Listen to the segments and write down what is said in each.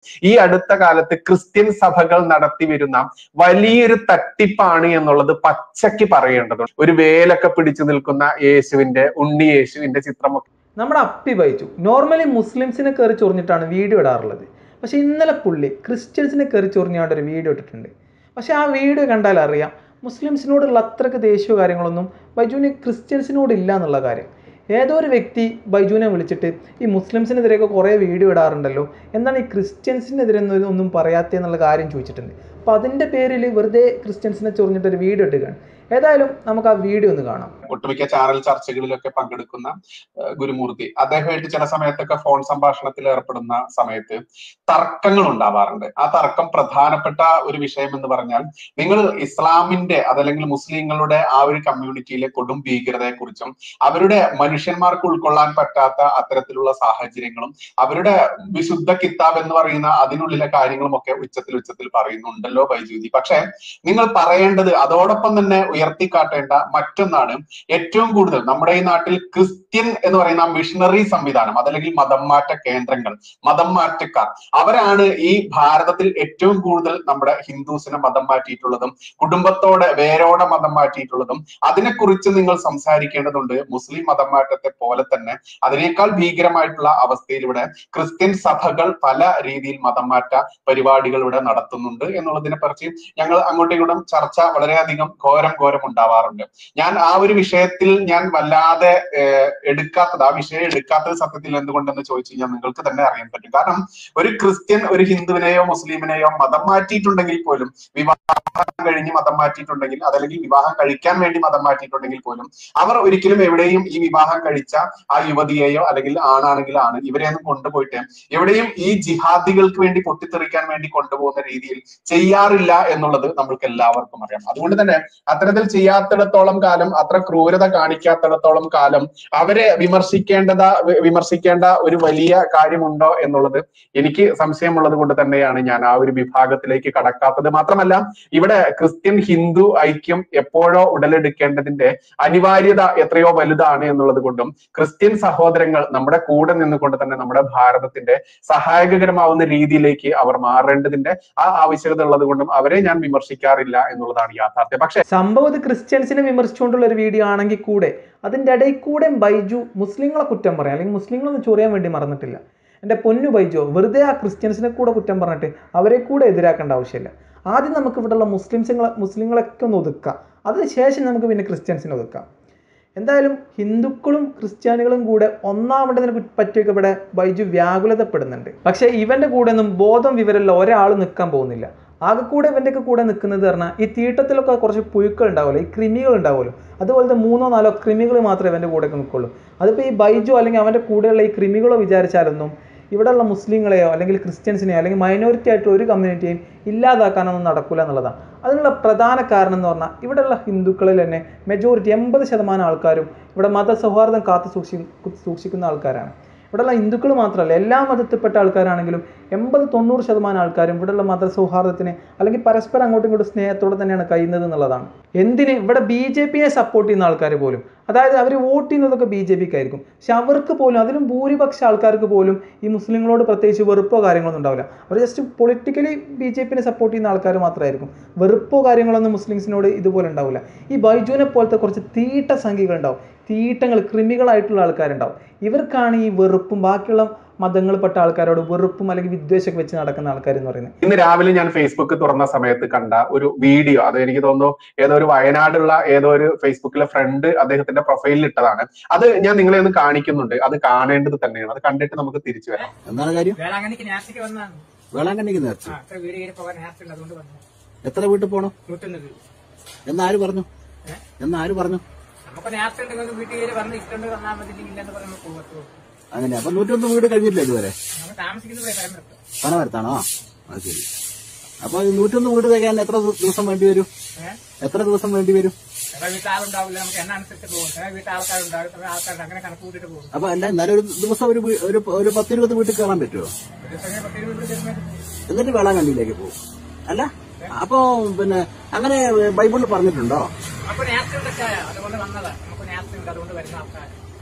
ഈ അടുത്ത കാലത്ത് ക്രിസ്ത്യൻ സഭകൾ നടത്തി വരുന്ന വലിയൊരു തട്ടിപ്പാണ് എന്നുള്ളത് പച്ചയ്ക്ക് പറയേണ്ടതുണ്ട് ഒരു വേലൊക്കെ പിടിച്ചു നിൽക്കുന്ന യേശുവിന്റെ ഉണ്ണി യേശുവിന്റെ ചിത്രമൊക്കെ നമ്മുടെ അപ്പി ബൈജു നോർമലി മുസ്ലിംസിനെ കയറി ചൊറിഞ്ഞിട്ടാണ് വീഡിയോ ഇടാറുള്ളത് പക്ഷേ ഇന്നലെ പുള്ളി ക്രിസ്ത്യൻസിനെ കയറി ചൊറിഞ്ഞാണ്ട് ഒരു വീഡിയോ ഇട്ടിട്ടുണ്ട് പക്ഷേ ആ വീഡിയോ കണ്ടാൽ അറിയാം മുസ്ലിംസിനോടുള്ള അത്രയ്ക്ക് ദേഷ്യമോ കാര്യങ്ങളൊന്നും ബൈജുവിന് ക്രിസ്ത്യൻസിനോട് ഇല്ല എന്നുള്ള കാര്യം ഏതോ ഒരു വ്യക്തി ബൈജുവിനെ വിളിച്ചിട്ട് ഈ മുസ്ലിംസിനെതിരെയൊക്കെ കുറേ വീഡിയോ ഇടാറുണ്ടല്ലോ എന്താണ് ഈ ക്രിസ്ത്യൻസിനെതിരെ ഒന്നും ഒന്നും പറയാത്തതെന്നുള്ള കാര്യം ചോദിച്ചിട്ടുണ്ട് അപ്പോൾ അതിൻ്റെ പേരിൽ വെറുതെ ക്രിസ്ത്യൻസിനെ ചൊറിഞ്ഞിട്ട് ഒരു വീഡിയോ ഇട്ടുകയാണ് ഏതായാലും നമുക്ക് ആ വീഡിയോ ഒന്ന് കാണാം ഒട്ടുമിക്ക ചാനൽ ചർച്ചകളിലൊക്കെ പങ്കെടുക്കുന്ന ഏഹ്, ഗുരുമൂർത്തി അദ്ദേഹമായിട്ട് ചില സമയത്തൊക്കെ ഫോൺ സംഭാഷണത്തിൽ ഏർപ്പെടുന്ന സമയത്ത് തർക്കങ്ങൾ ഉണ്ടാവാറുണ്ട് ആ തർക്കം പ്രധാനപ്പെട്ട ഒരു വിഷയം എന്ന് പറഞ്ഞാൽ നിങ്ങൾ ഇസ്ലാമിന്റെ അതല്ലെങ്കിൽ മുസ്ലിങ്ങളുടെ ആ ഒരു കമ്മ്യൂണിറ്റിയിലെ കൊടും ഭീകരതയെ കുറിച്ചും അവരുടെ മനുഷ്യന്മാർക്ക് ഉൾക്കൊള്ളാൻ പറ്റാത്ത അത്തരത്തിലുള്ള സാഹചര്യങ്ങളും അവരുടെ വിശുദ്ധ കിതാബ് എന്ന് പറയുന്ന അതിനുള്ളിലെ കാര്യങ്ങളും ഒക്കെ ഉച്ചത്തിൽ ഉച്ചത്തിൽ പറയുന്നുണ്ടല്ലോ ബൈജൂതി പക്ഷെ നിങ്ങൾ പറയേണ്ടത് അതോടൊപ്പം തന്നെ ഉയർത്തിക്കാട്ടേണ്ട മറ്റൊന്നാണ് ഏറ്റവും കൂടുതൽ നമ്മുടെ ഈ നാട്ടിൽ ക്രിസ്ത്യൻ എന്ന് പറയുന്ന മിഷണറി സംവിധാനം അതല്ലെങ്കിൽ മതം മാറ്റ കേന്ദ്രങ്ങൾ മതം മാറ്റക്കാർ അവരാണ് ഈ ഭാരതത്തിൽ ഏറ്റവും കൂടുതൽ നമ്മുടെ ഹിന്ദുസിനെ മതം മാറ്റിയിട്ടുള്ളതും കുടുംബത്തോടെ വേരോടെ മതം മാറ്റിയിട്ടുള്ളതും അതിനെക്കുറിച്ച് നിങ്ങൾ സംസാരിക്കേണ്ടതുണ്ട് മുസ്ലിം മതം മാറ്റത്തെ പോലെ തന്നെ അതിനേക്കാൾ ഭീകരമായിട്ടുള്ള അവസ്ഥയിൽ ഇവിടെ ക്രിസ്ത്യൻ സഭകൾ പല രീതിയിൽ മതം മാറ്റ പരിപാടികൾ ഇവിടെ നടത്തുന്നുണ്ട് എന്നുള്ളതിനെ കുറിച്ച് ഞങ്ങൾ അങ്ങോട്ടും ഇങ്ങോട്ടും ചർച്ച വളരെയധികം ഘോരം ഘോരം ഉണ്ടാവാറുണ്ട് ഞാൻ ആ ഒരു വിഷയത്തിൽ ഞാൻ വല്ലാതെ ഏഹ്, എടുക്കാത്തത് ആ വിഷയം എടുക്കാത്തത് സത്യത്തിൽ എന്തുകൊണ്ടെന്ന് ചോദിച്ചു കഴിഞ്ഞാൽ നിങ്ങൾക്ക് തന്നെ അറിയാൻ പറ്റും കാരണം ഒരു ക്രിസ്ത്യൻ ഒരു ഹിന്ദുവിനെയോ മുസ്ലിമിനെയോ മതം മാറ്റിയിട്ടുണ്ടെങ്കിൽ പോലും വിവാഹം കഴിഞ്ഞ് മതം മാറ്റിയിട്ടുണ്ടെങ്കിൽ അതല്ലെങ്കിൽ വിവാഹം കഴിക്കാൻ വേണ്ടി മതം മാറ്റിയിട്ടുണ്ടെങ്കിൽ പോലും അവർ ഒരിക്കലും എവിടെയും ഈ വിവാഹം കഴിച്ച ആ യുവതിയെയോ അല്ലെങ്കിൽ ആണാണെങ്കിൽ ആണ് ഇവരെയൊന്നും കൊണ്ടുപോയിട്ട് എവിടെയും ഈ ജിഹാദികൾക്ക് വേണ്ടി പൊട്ടിത്തെറിക്കാൻ വേണ്ടി കൊണ്ടുപോകുന്ന രീതിയിൽ ചെയ്യാറില്ല എന്നുള്ളത് നമ്മൾക്ക് എല്ലാവർക്കും അറിയാം അതുകൊണ്ട് തന്നെ അത്തരത്തിൽ ചെയ്യാത്തിടത്തോളം കാലം അത്ര ക്രൂരത കാണിക്കാത്തിടത്തോളം കാലം അവരെ വിമർശിക്കേണ്ടത വി- വിമർശിക്കേണ്ട ഒരു വലിയ കാര്യമുണ്ടോ എന്നുള്ളത് എനിക്ക് സംശയമുള്ളത് കൊണ്ട് തന്നെയാണ് ഞാൻ ആ ഒരു വിഭാഗത്തിലേക്ക് കടക്കാത്തത് മാത്രമല്ല ഇവിടെ ക്രിസ്ത്യൻ ഹിന്ദു ഐക്യം എപ്പോഴോ ഉടലെടുക്കേണ്ടതിന്റെ അനിവാര്യത എത്രയോ വലുതാണ് എന്നുള്ളത് കൊണ്ടും ക്രിസ്ത്യൻ സഹോദരങ്ങൾ നമ്മുടെ കൂടെ നിന്നുകൊണ്ട് തന്നെ നമ്മുടെ ഭാരതത്തിന്റെ സഹായകരമാവുന്ന രീതിയിലേക്ക് അവർ മാറേണ്ടതിന്റെ ആ ആവശ്യകത ഉള്ളത് കൊണ്ടും അവരെ ഞാൻ വിമർശിക്കാറില്ല എന്നുള്ളതാണ് യാഥാർത്ഥ്യം പക്ഷെ സംഭവം ഇത് ക്രിസ്ത്യൻസിനെ വിമർശിച്ചുകൊണ്ടുള്ള ഒരു വീഡിയോ ആണെങ്കിൽ കൂടെ അതിൻ്റെ ഇടയിൽ കൂടെ ബൈജു മുസ്ലിങ്ങളെ കുറ്റം പറയാം അല്ലെങ്കിൽ മുസ്ലിങ്ങളൊന്നും ചൊറിയാൻ വേണ്ടി മറന്നിട്ടില്ല എൻ്റെ പൊന്നു ബൈജു വെറുതെ ആ ക്രിസ്ത്യൻസിനെ കൂടെ കുറ്റം പറഞ്ഞിട്ട് അവരെ കൂടെ എതിരാക്കേണ്ട ആവശ്യമില്ല ആദ്യം നമുക്ക് ഇവിടെയുള്ള മുസ്ലിംസുകളെ മുസ്ലിങ്ങളൊക്കെ ഒന്ന് ഒതുക്കാം അതിനുശേഷം നമുക്ക് പിന്നെ ക്രിസ്ത്യൻസിനെ ഒതുക്കാം എന്തായാലും ഹിന്ദുക്കളും ക്രിസ്ത്യാനികളും കൂടെ ഒന്നാവേണ്ടതിനെ പറ്റിയൊക്കെ ഇവിടെ ബൈജു വ്യാകുലതപ്പെടുന്നുണ്ട് പക്ഷേ ഇവന്റെ കൂടെ ഒന്നും ബോധം വിവരമുള്ള ഒരാൾ നിൽക്കാൻ പോകുന്നില്ല ആകെ കൂടെ ഇവൻ്റെയൊക്കെ കൂടെ നിൽക്കുന്നത് പറഞ്ഞാൽ ഈ തീട്ടത്തിലൊക്കെ കുറച്ച് പുഴുക്കൾ ഉണ്ടാവുമല്ലോ ഈ കൃമികൾ ഉണ്ടാവുമല്ലോ അതുപോലത്തെ മൂന്നോ നാലോ കൃമികൾ മാത്രമേ ഇവൻ്റെ കൂടെ നിൽക്കുള്ളൂ അതിപ്പോൾ ഈ ബൈജു അല്ലെങ്കിൽ അവൻ്റെ കൂടെയുള്ള ഈ കൃമികളോ വിചാരിച്ചാലൊന്നും ഇവിടെയുള്ള മുസ്ലിങ്ങളെയോ അല്ലെങ്കിൽ ക്രിസ്ത്യൻസിനെയോ അല്ലെങ്കിൽ മൈനോറിറ്റി ആയിട്ടുള്ള ഒരു കമ്മ്യൂണിറ്റിയെയും ഇല്ലാതാക്കാനൊന്നും നടക്കില്ല എന്നുള്ളതാണ് അതിനുള്ള പ്രധാന കാരണം എന്ന് പറഞ്ഞാൽ ഇവിടെയുള്ള ഹിന്ദുക്കളിൽ തന്നെ മെജോറിറ്റി എൺപത് ശതമാനം ആൾക്കാരും ഇവിടെ മതസൗഹാർദ്ദം കാത്തു സൂക്ഷി സൂക്ഷിക്കുന്ന ആൾക്കാരാണ് ഇവിടെയുള്ള ഹിന്ദുക്കൾ മാത്രമല്ല എല്ലാ മതത്തിൽപ്പെട്ട ആൾക്കാരാണെങ്കിലും എൺപത് തൊണ്ണൂറ് ശതമാനം ആൾക്കാരും ഇവിടെയുള്ള മതസൗഹാർദ്ദത്തിന് അല്ലെങ്കിൽ പരസ്പരം അങ്ങോട്ടും ഇങ്ങോട്ടും സ്നേഹത്തോടെ തന്നെയാണ് കഴിയുന്നത് എന്നുള്ളതാണ് എന്തിന് ഇവിടെ ബി ജെ പിയെ സപ്പോർട്ട് ചെയ്യുന്ന ആൾക്കാർ പോലും അതായത് അവർ വോട്ട് ചെയ്യുന്നതൊക്കെ ബി ജെ പിക്കായിരിക്കും പക്ഷെ അവർക്ക് പോലും അതിലും ഭൂരിപക്ഷ ആൾക്കാർക്ക് പോലും ഈ മുസ്ലിങ്ങളോട് പ്രത്യേകിച്ച് വെറുപ്പോ കാര്യങ്ങളൊന്നും ഉണ്ടാവില്ല അവർ ജസ്റ്റ് പൊളിറ്റിക്കലി ബി ജെ പിനെ സപ്പോർട്ട് ചെയ്യുന്ന ആൾക്കാർ മാത്രമായിരിക്കും വെറുപ്പോ കാര്യങ്ങളൊന്നും മുസ്ലിംസിനോട് ഇതുപോലെ ഉണ്ടാവില്ല ഈ ബൈജുവിനെ പോലത്തെ കുറച്ച് തീട്ട സംഖ്യകൾ ഉണ്ടാവും തീട്ടങ്ങൾ കൃമികളായിട്ടുള്ള ആൾക്കാരുണ്ടാവും ഇവർക്കാണ് ഈ വെറുപ്പും ബാക്കിയുള്ള മതങ്ങളിൽപ്പെട്ട ആൾക്കാരോട് വെറുപ്പും അല്ലെങ്കിൽ വിദ്വേഷമൊക്കെ വെച്ച് നടക്കുന്ന ആൾക്കാർ എന്ന് പറയുന്നത് ഇന്ന് രാവിലെ ഞാൻ ഫേസ്ബുക്ക് തുറന്ന സമയത്ത് കണ്ട ഒരു വീഡിയോ അത് എനിക്ക് തോന്നുന്നു ഏതോ ഒരു വയനാടുള്ള ഏതോ ഒരു ഫേസ്ബുക്കിലെ ഫ്രണ്ട് അദ്ദേഹത്തിന്റെ പ്രൊഫൈലിൽ ഇട്ടതാണ് അത് ഞാൻ നിങ്ങളെ ഒന്ന് കാണിക്കുന്നുണ്ട് അത് കാണേണ്ടത് തന്നെയാണ് അത് കണ്ടിട്ട് നമുക്ക് തിരിച്ചു വരാം എന്താണ് കാര്യം വേളാങ്കണ്ണിക്ക് നേരത്തേക്ക് വന്നതാണ് വേളാങ്കണ്ണിക്ക് നേർച്ച ആ അത്ര വീട് കയറി പോകാൻ നേരത്തുണ്ട് അതുകൊണ്ട് വന്നു എത്ര വീട്ടിൽ പോണം നൂറ്റൊന്ന് വീട് എന്നാര് പറഞ്ഞു എന്നാര് പറഞ്ഞു നമുക്ക് നേരത്തെ ഉണ്ട് നിങ്ങൾക്ക് വീട്ടിൽ കയറി വന്ന് ഇഷ്ടമുണ്ട് വന്നാൽ മതി ഇല്ലെങ്കിൽ ഇല്ലെന്ന് പറയുമ്പോൾ പോകത്തു അങ്ങനെ അപ്പൊ നൂറ്റൊന്ന് വീട് കഴിഞ്ഞില്ല ഇതുവരെ നമ്മൾ താമസിക്കുന്നത് ഇവിടെ പരമ്പരത്ത് പനമരത്താണോ അത് ശരി അപ്പൊ ഈ നൂറ്റൊന്ന് വീട് തികയാൻ എത്ര ദി- ദിവസം വേണ്ടി വരും ഏഹ് എത്ര ദിവസം വേണ്ടി വരും ചില വീട്ടിൽ ആളുണ്ടാവില്ല നമുക്ക് എണ്ണ അനുസരിച്ച് പോകും ചില വീട്ടിൽ ആൾക്കാരുണ്ടാവും ചില ആൾക്കാരുണ്ട് അങ്ങനെ കണക്ക് കൂട്ടിട്ട് പോകും അപ്പൊ അല്ല എന്നാലും ഒരു ദിവസം ഒരു വീ- ഒരു ഒരു പത്തിരുപത് വീട്ടിൽ കയറാൻ പറ്റുമോ ഒരു സമയം പത്ത് ഇരുപത് വീട് ചെല്ലുമ്പോൾ എന്നിട്ട് വേളാങ്കണ്ണിയിലേക്ക് പോകും അല്ല അപ്പൊ പിന്നെ അങ്ങനെ ബൈബിളിൽ പറഞ്ഞിട്ടുണ്ടോ അപ്പൊ നേരത്തെ ഉണ്ട് ചായ അതുകൊണ്ട് വന്നതാ നമുക്ക് നേരത്തെ ഉണ്ട് അതുകൊണ്ട് വരുന്ന ആൾക്കാർ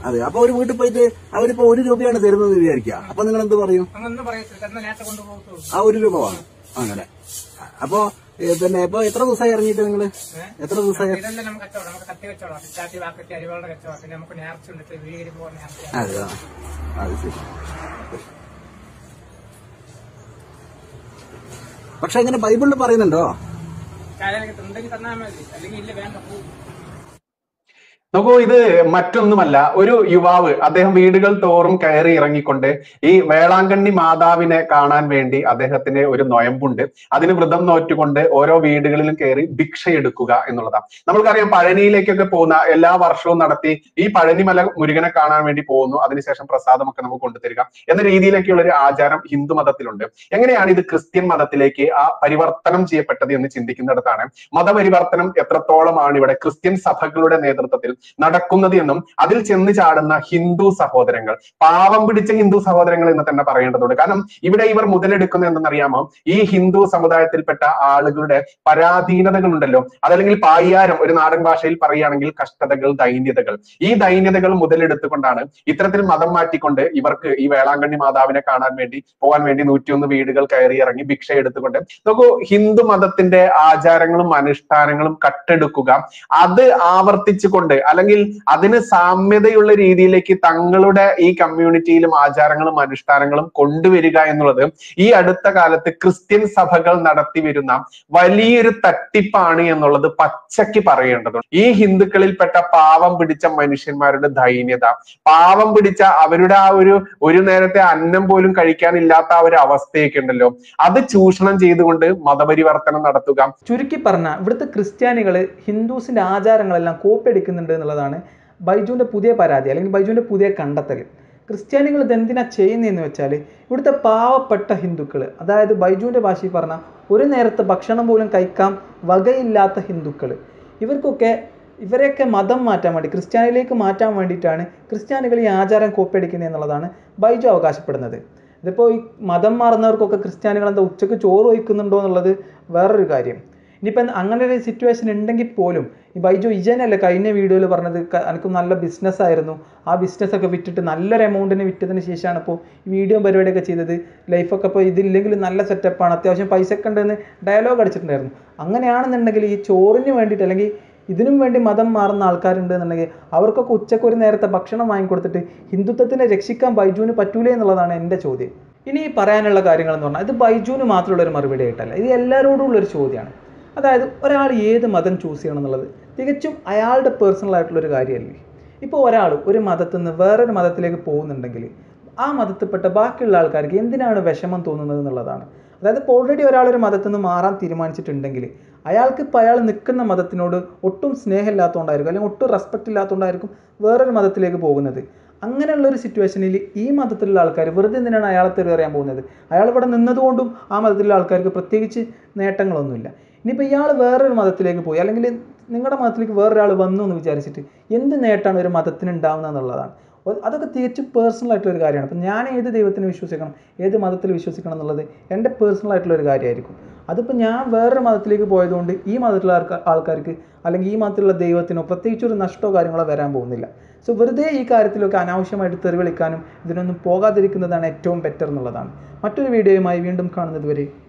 അതെ അപ്പൊ ഒരു വീട്ടിൽ പോയിട്ട് അവരിപ്പോ ഒരു രൂപയാണ് തരുന്നത് വിചാരിക്കുക അപ്പൊ നിങ്ങൾ എന്ത് പറയും അങ്ങൊന്നും പറയത്തില്ല തന്നെ നേരത്തെ കൊണ്ടുപോകത്തുള്ളൂ ആ ഒരു രൂപ വേണം അങ്ങനെ അപ്പൊ ഏ, പിന്നെ ഇപ്പൊ എത്ര ദിവസമായി ഇറങ്ങിയിട്ട് നിങ്ങള് എത്ര ദിവസമായി ഇതെല്ലാം നമുക്ക് കച്ചവടം നമുക്ക് കത്തി കച്ചവടം ചാത്തി വാക്കത്തി അരികളുടെ കച്ചവടം പിന്നെ നമുക്ക് നേർച്ച ഉണ്ട് വീട് പോകുന്ന നേർച്ച അതെ ആ. അത് ശരി പക്ഷെ ഇങ്ങനെ ബൈബിളിൽ പറയുന്നുണ്ടോ ചായനൊക്കെ ഉണ്ടെങ്കിൽ തന്നാൽ മതി അല്ലെങ്കിൽ ഇല്ല വേണ്ട പോകും നോക്കൂ ഇത് മറ്റൊന്നുമല്ല ഒരു യുവാവ് അദ്ദേഹം വീടുകൾ തോറും കയറി ഇറങ്ങിക്കൊണ്ട് ഈ വേളാങ്കണ്ണി മാതാവിനെ കാണാൻ വേണ്ടി അദ്ദേഹത്തിന് ഒരു നൊയമ്പുണ്ട് അതിന് വ്രതം നോറ്റുകൊണ്ട് ഓരോ വീടുകളിലും കയറി ഭിക്ഷയെടുക്കുക എന്നുള്ളതാണ് നമ്മൾക്കറിയാം പഴനിയിലേക്കൊക്കെ പോകുന്ന എല്ലാ വർഷവും നടത്തി ഈ പഴനിമല മുരുകനെ കാണാൻ വേണ്ടി പോകുന്നു അതിനുശേഷം പ്രസാദമൊക്കെ നമുക്ക് കൊണ്ടുതരിക എന്ന രീതിയിലേക്കുള്ള ഒരു ആചാരം ഹിന്ദു മതത്തിലുണ്ട് എങ്ങനെയാണ് ഇത് ക്രിസ്ത്യൻ മതത്തിലേക്ക് ആ പരിവർത്തനം ചെയ്യപ്പെട്ടത് എന്ന് ചിന്തിക്കുന്നിടത്താണ് മതപരിവർത്തനം എത്രത്തോളമാണ് ഇവിടെ ക്രിസ്ത്യൻ സഭകളുടെ നേതൃത്വത്തിൽ നടക്കുന്നത് എന്നും അതിൽ ചെന്ന് ചാടുന്ന ഹിന്ദു സഹോദരങ്ങൾ പാവം പിടിച്ച ഹിന്ദു സഹോദരങ്ങൾ എന്ന് തന്നെ പറയേണ്ടതുണ്ട് കാരണം ഇവിടെ ഇവർ മുതലെടുക്കുന്നത് എന്തെന്നറിയാമോ ഈ ഹിന്ദു സമുദായത്തിൽപ്പെട്ട ആളുകളുടെ പരാധീനതകൾ ഉണ്ടല്ലോ അതല്ലെങ്കിൽ പായ്യാരം ഒരു നാടൻ ഭാഷയിൽ പറയുകയാണെങ്കിൽ കഷ്ടതകൾ ദൈന്യതകൾ ഈ ദൈന്യതകൾ മുതലെടുത്തുകൊണ്ടാണ് ഇത്തരത്തിൽ മതം മാറ്റിക്കൊണ്ട് ഇവർക്ക് ഈ വേളാങ്കണ്ണി മാതാവിനെ കാണാൻ വേണ്ടി പോകാൻ വേണ്ടി നൂറ്റിയൊന്ന് വീടുകൾ കയറി ഇറങ്ങി ഭിക്ഷ എടുത്തുകൊണ്ട് നോക്കൂ ഹിന്ദു മതത്തിന്റെ ആചാരങ്ങളും അനുഷ്ഠാനങ്ങളും കട്ടെടുക്കുക അത് ആവർത്തിച്ചുകൊണ്ട് അല്ലെങ്കിൽ അതിന് സാമ്യതയുള്ള രീതിയിലേക്ക് തങ്ങളുടെ ഈ കമ്മ്യൂണിറ്റിയിലും ആചാരങ്ങളും അനുഷ്ഠാനങ്ങളും കൊണ്ടുവരിക എന്നുള്ളത് ഈ അടുത്ത കാലത്ത് ക്രിസ്ത്യൻ സഭകൾ നടത്തി വരുന്ന വലിയൊരു തട്ടിപ്പാണ് എന്നുള്ളത് പച്ചയ്ക്ക് പറയേണ്ടതുണ്ട് ഈ ഹിന്ദുക്കളിൽപ്പെട്ട പാവം പിടിച്ച മനുഷ്യന്മാരുടെ ദൈന്യത പാവം പിടിച്ച അവരുടെ ആ ഒരു ഒരു നേരത്തെ അന്നം പോലും കഴിക്കാനില്ലാത്ത ആ ഒരു അവസ്ഥയൊക്കെ ഉണ്ടല്ലോ അത് ചൂഷണം ചെയ്തുകൊണ്ട് മതപരിവർത്തനം നടത്തുക ചുരുക്കി പറഞ്ഞാൽ ഇവിടുത്തെ ക്രിസ്ത്യാനികൾ ഹിന്ദുസിൻ്റെ ആചാരങ്ങളെല്ലാം കോപ്പിയടിക്കുന്നുണ്ട് എന്നുള്ളതാണ് ബൈജുവിൻ്റെ പുതിയ പരാതി അല്ലെങ്കിൽ ബൈജുവിൻ്റെ പുതിയ കണ്ടെത്തൽ ക്രിസ്ത്യാനികൾ ഇതെന്തിനാ ചെയ്യുന്നതെന്ന് വെച്ചാൽ ഇവിടുത്തെ പാവപ്പെട്ട ഹിന്ദുക്കൾ അതായത് ബൈജുവിൻ്റെ ഭാഷയിൽ പറഞ്ഞാൽ ഒരു നേരത്തെ ഭക്ഷണം പോലും കഴിക്കാൻ വകയില്ലാത്ത ഹിന്ദുക്കൾ ഇവർക്കൊക്കെ ഇവരെയൊക്കെ മതം മാറ്റാൻ വേണ്ടി ക്രിസ്ത്യാനിയിലേക്ക് മാറ്റാൻ വേണ്ടിയിട്ടാണ് ക്രിസ്ത്യാനികൾ ഈ ആചാരം കോപ്പിയടിക്കുന്നത് എന്നുള്ളതാണ് ബൈജു അവകാശപ്പെടുന്നത് ഇതിപ്പോൾ ഈ മതം മാറുന്നവർക്കൊക്കെ ക്രിസ്ത്യാനികൾ എന്താ ഉച്ചയ്ക്ക് ചോറ് വയ്ക്കുന്നുണ്ടോ എന്നുള്ളത് വേറൊരു കാര്യം ഇനിയിപ്പം അങ്ങനെ ഒരു സിറ്റുവേഷൻ ഉണ്ടെങ്കിൽ പോലും ഈ ബൈജു ഇജനല്ലേ കഴിഞ്ഞ വീഡിയോയിൽ പറഞ്ഞത് ക- എനിക്ക് നല്ല ബിസിനസ് ആയിരുന്നു ആ ബിസിനസ്സൊക്കെ വിറ്റിട്ട് നല്ലൊരു എമൗണ്ടിന് വിറ്റതിന് ശേഷമാണ് ഇപ്പോൾ ഈ വീഡിയോ പരിപാടിയൊക്കെ ചെയ്തത് ലൈഫൊക്കെ ഇപ്പോൾ ഇതില്ലെങ്കിൽ നല്ല സെറ്റപ്പാണ് അത്യാവശ്യം പൈസ ഒക്കെ ഉണ്ടെന്ന് ഡയലോഗ് അടിച്ചിട്ടുണ്ടായിരുന്നു അങ്ങനെയാണെന്നുണ്ടെങ്കിൽ ഈ ചോറിന് വേണ്ടിയിട്ട് അല്ലെങ്കിൽ ഇതിനും വേണ്ടി മതം മാറുന്ന ആൾക്കാരുണ്ട് എന്നുണ്ടെങ്കിൽ അവർക്കൊക്കെ ഉച്ചയ്ക്ക് ഒരു നേരത്തെ ഭക്ഷണം വാങ്ങിക്കൊടുത്തിട്ട് ഹിന്ദുത്വത്തിനെ രക്ഷിക്കാൻ ബൈജുവിന് പറ്റൂലേ എന്നുള്ളതാണ് എൻ്റെ ചോദ്യം ഇനി ഈ പറയാനുള്ള കാര്യങ്ങൾ എന്ന് പറഞ്ഞാൽ ഇത് ബൈജുവിന് മാത്രമുള്ള ഒരു മറുപടി ആയിട്ടല്ല ഇത് എല്ലാവരോടും ഉള്ളൊരു ചോദ്യമാണ് അതായത് ഒരാൾ ഏത് മതം ചൂസ് ചെയ്യണം എന്നുള്ളത് തികച്ചും അയാളുടെ പേഴ്സണൽ ആയിട്ടുള്ളൊരു കാര്യമല്ലേ ഇപ്പോൾ ഒരാൾ ഒരു മതത്തിൽ നിന്ന് വേറൊരു മതത്തിലേക്ക് പോകുന്നുണ്ടെങ്കിൽ ആ മതത്തിൽപ്പെട്ട ബാക്കിയുള്ള ആൾക്കാർക്ക് എന്തിനാണ് വിഷമം തോന്നുന്നത് എന്നുള്ളതാണ് അതായത് ഇപ്പോൾ ഓൾറെഡി ഒരാൾ ഒരു മതത്തിൽ നിന്ന് മാറാൻ തീരുമാനിച്ചിട്ടുണ്ടെങ്കിൽ അയാൾക്ക് ഇപ്പോൾ അയാൾ നിൽക്കുന്ന മതത്തിനോട് ഒട്ടും സ്നേഹമില്ലാത്തതുകൊണ്ടായിരിക്കും അല്ലെങ്കിൽ ഒട്ടും റെസ്പെക്റ്റ് ഇല്ലാത്തതുകൊണ്ടായിരിക്കും വേറൊരു മതത്തിലേക്ക് പോകുന്നത് അങ്ങനെയുള്ള ഒരു സിറ്റുവേഷനിൽ ഈ മതത്തിലുള്ള ആൾക്കാർ വെറുതെ എന്തിനാണ് അയാളെ തെറി അറിയാൻ പോകുന്നത് അയാൾ ഇവിടെ നിന്നതുകൊണ്ടും ആ മതത്തിലുള്ള ആൾക്കാർക്ക് പ്രത്യേകിച്ച് നേട്ടങ്ങളൊന്നുമില്ല ഇനിയിപ്പോൾ ഇയാൾ വേറൊരു മതത്തിലേക്ക് പോയി അല്ലെങ്കിൽ നിങ്ങളുടെ മതത്തിലേക്ക് വേറൊരാൾ വന്നു എന്ന് വിചാരിച്ചിട്ട് എന്ത് നേട്ടമാണ് ഒരു മതത്തിന് ഉണ്ടാവുന്നത് എന്നുള്ളതാണ് ഒ- അതൊക്കെ തികച്ചും പേഴ്സണൽ ആയിട്ടുള്ള ഒരു കാര്യമാണ് അപ്പം ഞാൻ ഏത് ദൈവത്തിന് വിശ്വസിക്കണം ഏത് മതത്തിൽ വിശ്വസിക്കണം എന്നുള്ളത് എൻ്റെ പേഴ്സണൽ ആയിട്ടുള്ള ഒരു കാര്യമായിരിക്കും അതിപ്പോൾ ഞാൻ വേറൊരു മതത്തിലേക്ക് പോയതുകൊണ്ട് ഈ മതത്തിലുള്ള ആൾക്കാർ ആൾക്കാർക്ക് അല്ലെങ്കിൽ ഈ മതത്തിലുള്ള ദൈവത്തിനോ പ്രത്യേകിച്ച് ഒരു നഷ്ടമോ കാര്യങ്ങളോ വരാൻ പോകുന്നില്ല സോ വെറുതെ ഈ കാര്യത്തിലൊക്കെ അനാവശ്യമായിട്ട് തെറി വിളിക്കാനും ഇതിനൊന്നും പോകാതിരിക്കുന്നതാണ് ഏറ്റവും ബെറ്റർ എന്നുള്ളതാണ് മറ്റൊരു വീഡിയോയുമായി വീണ്ടും കാണുന്നത് വരെ